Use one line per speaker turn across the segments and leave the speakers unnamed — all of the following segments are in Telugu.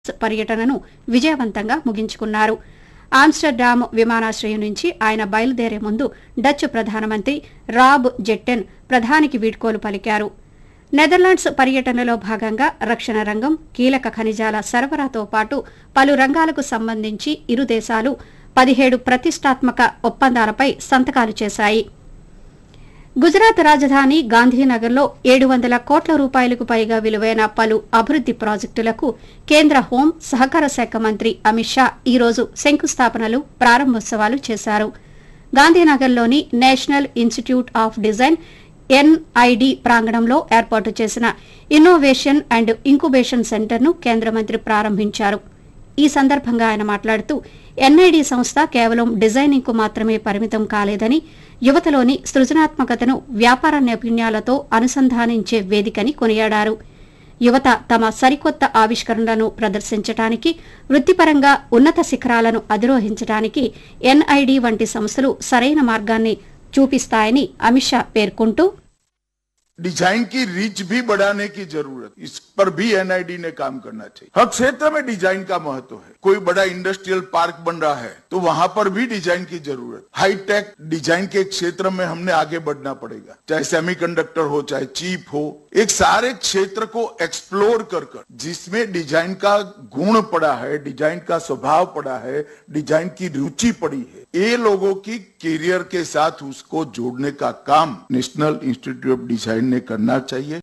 పర్యటనను విజయవంతంగా ముగించుకున్నారు ఆమ్స్టర్డామ్ విమానాశ్రయం నుంచి ఆయన బయలుదేరే ముందు డచ్ ప్రధానమంత్రి రాబ్ జెట్టెన్ ప్రధానికి వీడ్కోలు పలికారు నెదర్లాండ్స్ పర్యటనలో భాగంగా రక్షణ రంగం కీలక ఖనిజాల సరఫరాతో పాటు పలు రంగాలకు సంబంధించి ఇరు దేశాలు పదిహేడు ప్రతిష్టాత్మక ఒప్పందాలపై సంతకాలు చేశాయి గుజరాత్ రాజధాని గాంధీనగర్లో ఏడు వందల కోట్ల రూపాయలకు పైగా విలువైన పలు అభివృద్ది ప్రాజెక్టులకు కేంద్ర హోం సహకార శాఖ మంత్రి అమిత్ షా ఈరోజు శంకుస్థాపనలు ప్రారంభోత్సవాలు చేశారు గాంధీనగర్లోని National Institute of Design NID ప్రాంగణంలో ఏర్పాటు చేసిన ఇన్నోవేషన్ అండ్ ఇంకుబేషన్ సెంటర్ను కేంద్ర మంత్రి ప్రారంభించారు ఈ సందర్భంగా ఆయన మాట్లాడుతూ ఎన్ఐడి సంస్థ కేవలం డిజైనింగ్కు మాత్రమే పరిమితం కాలేదని యువతలోని సృజనాత్మకతను వ్యాపార నైపుణ్యాలతో అనుసంధానించే వేదికని కొనియాడారు యువత తమ సరికొత్త ఆవిష్కరణలను ప్రదర్శించడానికి వృత్తిపరంగా ఉన్నత శిఖరాలను అధిరోహించడానికి ఎన్ఐడి వంటి సంస్థలు సరైన మార్గాన్ని చూపిస్తాయని అమిత్ షా పేర్కొంటూ
डिजाइन की रीच भी बढ़ाने की जरूरत इस पर भी एनआईडी ने काम करना चाहिए हर क्षेत्र में डिजाइन का महत्व है कोई बड़ा इंडस्ट्रियल पार्क बन रहा है तो वहां पर भी डिजाइन की जरूरत हाईटेक डिजाइन के क्षेत्र में हमने आगे बढ़ना पड़ेगा चाहे सेमीकंडक्टर हो चाहे चिप हो एक सारे क्षेत्र को एक्सप्लोर कर कर जिसमें डिजाइन का गुण पड़ा है डिजाइन का स्वभाव पड़ा है डिजाइन की रुचि पड़ी है ये लोगों की करियर के साथ उसको जोड़ने का काम नेशनल इंस्टीट्यूट ऑफ डिजाइन ने करना चाहिए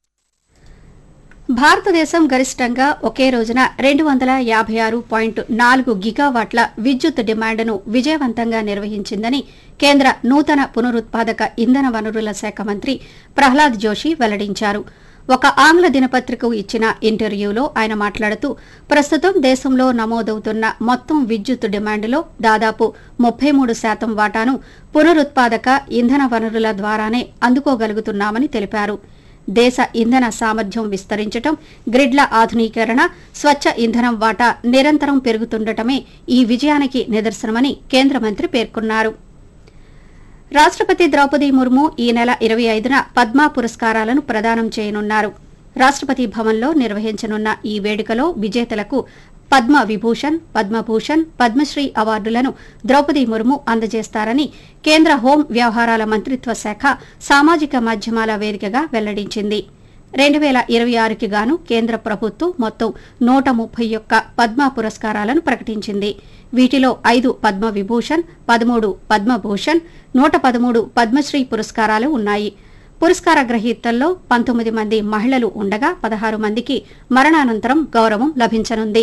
భారతదేశం గరిష్టంగా ఒకే రోజున రెండు వందల యాభై ఆరు పాయింట్ నాలుగు గిగావాట్ల విద్యుత్ డిమాండ్ను విజయవంతంగా నిర్వహించిందని కేంద్ర నూతన పునరుత్పాదక ఇంధన వనరుల శాఖ మంత్రి ప్రహ్లాద్ జోషి వెల్లడించారు ఒక ఆంగ్ల దినపత్రికకు ఇచ్చిన ఇంటర్వ్యూలో ఆయన మాట్లాడుతూ ప్రస్తుతం దేశంలో నమోదవుతున్న మొత్తం విద్యుత్ డిమాండ్లో దాదాపు ముప్పై మూడు శాతం వాటాను పునరుత్పాదక ఇంధన వనరుల ద్వారానే అందుకోగలుగుతున్నామని తెలిపారు దేశ ఇంధన సామర్థ్యం విస్తరించటం గ్రిడ్ల ఆధునీకరణ స్వచ్ఛ ఇంధనం వాటా నిరంతరం పెరుగుతుండటమే ఈ విజయానికి నిదర్శనమని కేంద్ర మంత్రి పేర్కొన్నారు రాష్ట్రపతి ద్రౌపది ముర్ము ఈ నెల ఇరవై ఐదున పద్మ పురస్కారాలను ప్రదానం చేయనున్నారు రాష్ట్రపతి భవన్లో నిర్వహించనున్న ఈ వేడుకలో విజేతలకు పద్మ విభూషణ్ పద్మభూషణ్ పద్మశ్రీ అవార్డులను ద్రౌపది ముర్ము అందజేస్తారని కేంద్ర హోం వ్యవహారాల మంత్రిత్వ శాఖ సామాజిక మాధ్యమాల వేదికగా వెల్లడించింది రెండు వేల ఇరవై ఆరుకి గాను కేంద్ర ప్రభుత్వం మొత్తం నూట ముప్పై ఒక్క పద్మ పురస్కారాలను ప్రకటించింది వీటిలో ఐదు పద్మ విభూషణ్ పదమూడు పద్మభూషణ్ నూట పదమూడు పద్మశ్రీ పురస్కారాలు ఉన్నాయి పురస్కార గ్రహీతల్లో పంతొమ్మిది మంది మహిళలు ఉండగా పదహారు మందికి మరణానంతరం గౌరవం లభించనుంది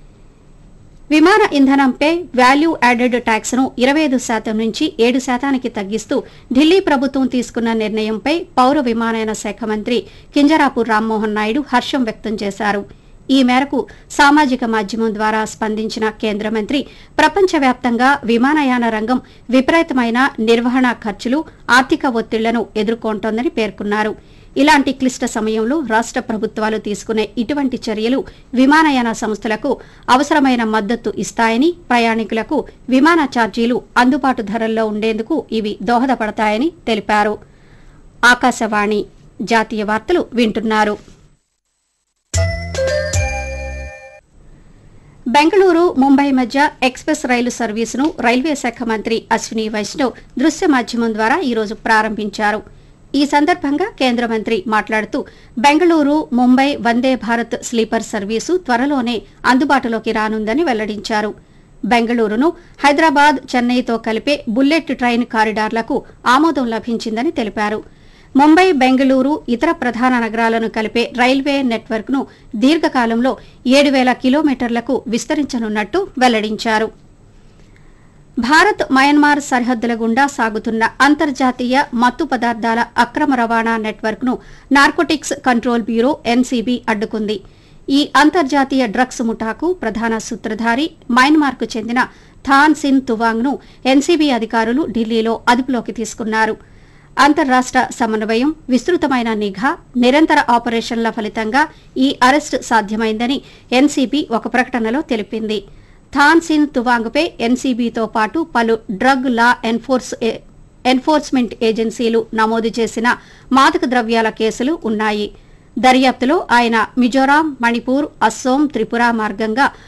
విమాన ఇంధనంపై వాల్యూ యాడెడ్ ట్యాక్స్ ను ఇరవై ఐదు శాతం నుంచి ఏడు శాతానికి తగ్గిస్తూ ఢిల్లీ ప్రభుత్వం తీసుకున్న నిర్ణయంపై పౌర విమానయాన శాఖ మంత్రి కింజరాపు రామ్మోహన్ నాయుడు హర్షం వ్యక్తం చేశారు ఈ మేరకు సామాజిక మాధ్యమం ద్వారా స్పందించిన కేంద్ర మంత్రి ప్రపంచవ్యాప్తంగా విమానయాన రంగం విపరీతమైన నిర్వహణ ఖర్చులు ఆర్థిక ఒత్తిళ్లను ఎదుర్కొంటోందని పేర్కొన్నారు ఇలాంటి క్లిష్ట సమయంలో రాష్ట ప్రభుత్వాలు తీసుకునే ఇటువంటి చర్యలు విమానయాన సంస్థలకు అవసరమైన మద్దతు ఇస్తాయని ప్రయాణికులకు విమాన ఛార్జీలు అందుబాటు ధరల్లో ఉండేందుకు ఇవి దోహదపడతాయని తెలిపారు ఆకాశవాణి జాతీయ వార్తలు వింటున్నారు బెంగళూరు ముంబై మధ్య ఎక్స్ప్రెస్ రైలు సర్వీసును రైల్వే శాఖ మంత్రి అశ్విని వైష్ణవ్ దృశ్య మాధ్యమం ద్వారా ఈరోజు ప్రారంభించారు ఈ సందర్భంగా కేంద్ర మంత్రి మాట్లాడుతూ బెంగళూరు ముంబై వందే భారత్ స్లీపర్ సర్వీసు త్వరలోనే అందుబాటులోకి రానుందని వెల్లడించారు బెంగళూరును హైదరాబాద్ చెన్నైతో కలిపే బుల్లెట్ ట్రైన్ కారిడార్లకు ఆమోదం లభించిందని తెలిపారు ముంబై బెంగళూరు ఇతర ప్రధాన నగరాలను కలిపే రైల్వే నెట్వర్క్ ను దీర్ఘకాలంలో ఏడు వేల కిలోమీటర్లకు విస్తరించనున్నట్టు వెల్లడించారు భారత్ మయన్మార్ సరిహద్దుల గుండా సాగుతున్న అంతర్జాతీయ మత్తు పదార్థాల అక్రమ రవాణా నెట్వర్క్ ను నార్కోటిక్స్ కంట్రోల్ బ్యూరో ఎన్సీబీ అడ్డుకుంది ఈ అంతర్జాతీయ డ్రగ్స్ ముఠాకు ప్రధాన సూత్రధారి మయన్మార్కు చెందిన థాన్ సిన్ తువాంగ్ ను ఎన్సీబీ అధికారులు ఢిల్లీలో అదుపులోకి తీసుకున్నారు అంతర్రాష్ట సమన్వయం విస్తృతమైన నిఘా నిరంతర ఆపరేషన్ల ఫలితంగా ఈ అరెస్టు సాధ్యమైందని ఎన్సీబీ ఒక ప్రకటనలో తెలిపింది థాన్ సిన్ తువాంగ్పై ఎన్సీబీతో పాటు పలు డ్రగ్ లా ఎన్ఫోర్స్ ఎన్ఫోర్స్మెంట్ ఏజెన్సీలు నమోదు చేసిన మాదక ద్రవ్యాల కేసులు ఉన్నాయి దర్యాప్తులో ఆయన మిజోరాం మణిపూర్ అస్సోం త్రిపుర మార్గంగా